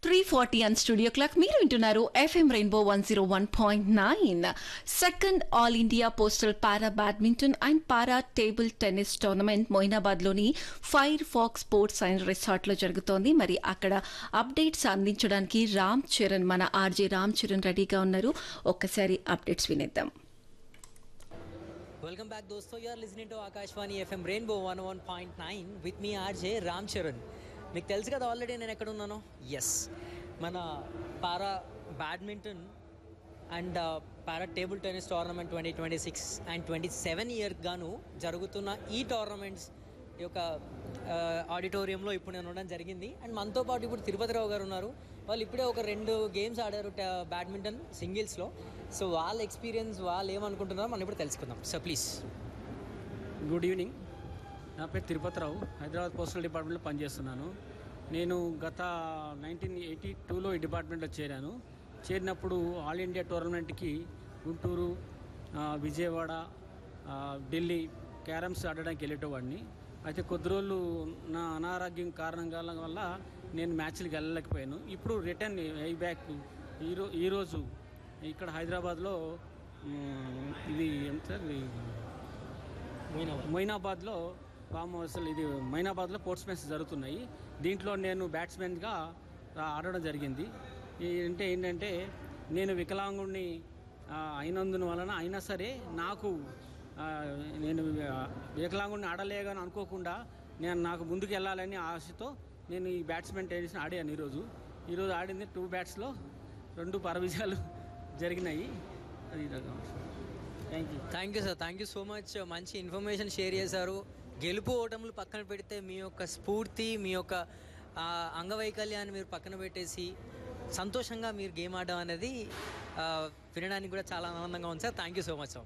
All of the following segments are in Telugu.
three forty and studio clock మీరు వింటున్నారు FM Rainbow one zero one point nine second all India postal para badminton and para table tennis tournament మొయినాబాద్లోని ఫైర్ ఫాక్స్ స్పోర్ట్స్ అండ్ రిసార్ట్లో జరుగుతోంది మరి అక్కడ అప్డేట్స్ అందించడానికి రామ్ చరణ్ మన ఆర్జే రామ్ చరణ్ రెడీగా ఉన్నారు ఒక్కసారి అప్డేట్స్ వినేద్దాం వెల్కమ్ బ్యాక్ దోస్తో you're listening to Akashvani FM Rainbow one one point nine with మీ ఆర్జే రామ్ చరణ్ మీకు తెలుసు కదా ఆల్రెడీ నేను ఎక్కడ ఉన్నానో ఎస్ మన para badminton and para table tennis tournament twenty twenty six and twenty seven year గాను జరుగుతున్న ఈ టోర్నమెంట్స్ ఈ యొక్క ఆడిటోరియంలో ఇప్పుడు నేను ఉండడం జరిగింది అండ్ మనతో పాటు ఇప్పుడు తిరుపతి రావు గారు ఉన్నారు వాళ్ళు ఇప్పుడే ఒక రెండు గేమ్స్ ఆడారు బ్యాడ్మింటన్ సింగిల్స్లో సో వాళ్ళ ఎక్స్పీరియన్స్ వాళ్ళు ఏమనుకుంటున్నారో మనం ఇప్పుడు తెలుసుకుందాం సో ప్లీజ్ గుడ్ ఈవినింగ్ నా పేరు తిరుపతిరావు హైదరాబాద్ పోస్టల్ డిపార్ట్మెంట్లో పనిచేస్తున్నాను నేను గత నైన్టీన్ ఎయిటీ టూలో ఈ డిపార్ట్మెంట్లో చేరాను చేరినప్పుడు ఆల్ ఇండియా టోర్నమెంట్కి గుంటూరు ఆ, విజయవాడ ఆ, ఢిల్లీ క్యారమ్స్ ఆడడానికి వెళ్ళేటవాడిని అయితే కొద్ది రోజులు నా అనారోగ్యం కారణంగా వల్ల నేను మ్యాచ్లకు వెళ్ళలేకపోయాను ఇప్పుడు రిటర్న్ ఐ బ్యాక్ ఈరో ఈరోజు ఇక్కడ హైదరాబాద్లో మ్, ఇది ఎంత ఇది మొయినాబాద్లో ఫామ్ హౌస్లు ఇది మొయినాబాద్లో స్పోర్ట్స్ మ్యాచ్ జరుగుతున్నాయి దీంట్లో నేను బ్యాట్స్మెన్గా ఆడడం జరిగింది ఈ అంటే ఏంటంటే నేను వికలాంగుడిని ఆ, అయినందున వలన అయినా సరే నాకు ఆ, నేను ఆ, వికలాంగుడిని ఆడలేదని అనుకోకుండా నేను నాకు ముందుకు వెళ్ళాలని ఆశతో నేను ఈ బ్యాట్స్మెన్ టెన్నిస్ ఆడాను ఈరోజు ఈరోజు ఆడింది టూ బ్యాట్స్లో రెండు పరవిజయాలు జరిగినాయి అది thank you thank you sir thank you so much మంచి ఇన్ఫర్మేషన్ షేర్ చేశారు గెలుపు ఓటములు పక్కన పెడితే మీ యొక్క స్ఫూర్తి మీ యొక్క ఆ, అంగవైకల్యాన్ని మీరు పక్కన పెట్టేసి సంతోషంగా మీరు గేమ్ ఆడడం అనేది ఆ, వినడానికి కూడా చాలా ఆనందంగా ఉంది sir thank you so much sir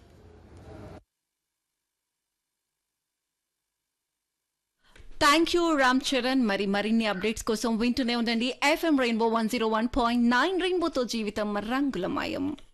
thank you Ram Charan మరి మరిన్ని అప్డేట్స్ కోసం వింటూనే ఉండండి FM Rainbow one zero one point nine రెయిన్బోతో జీవితం రంగులమయం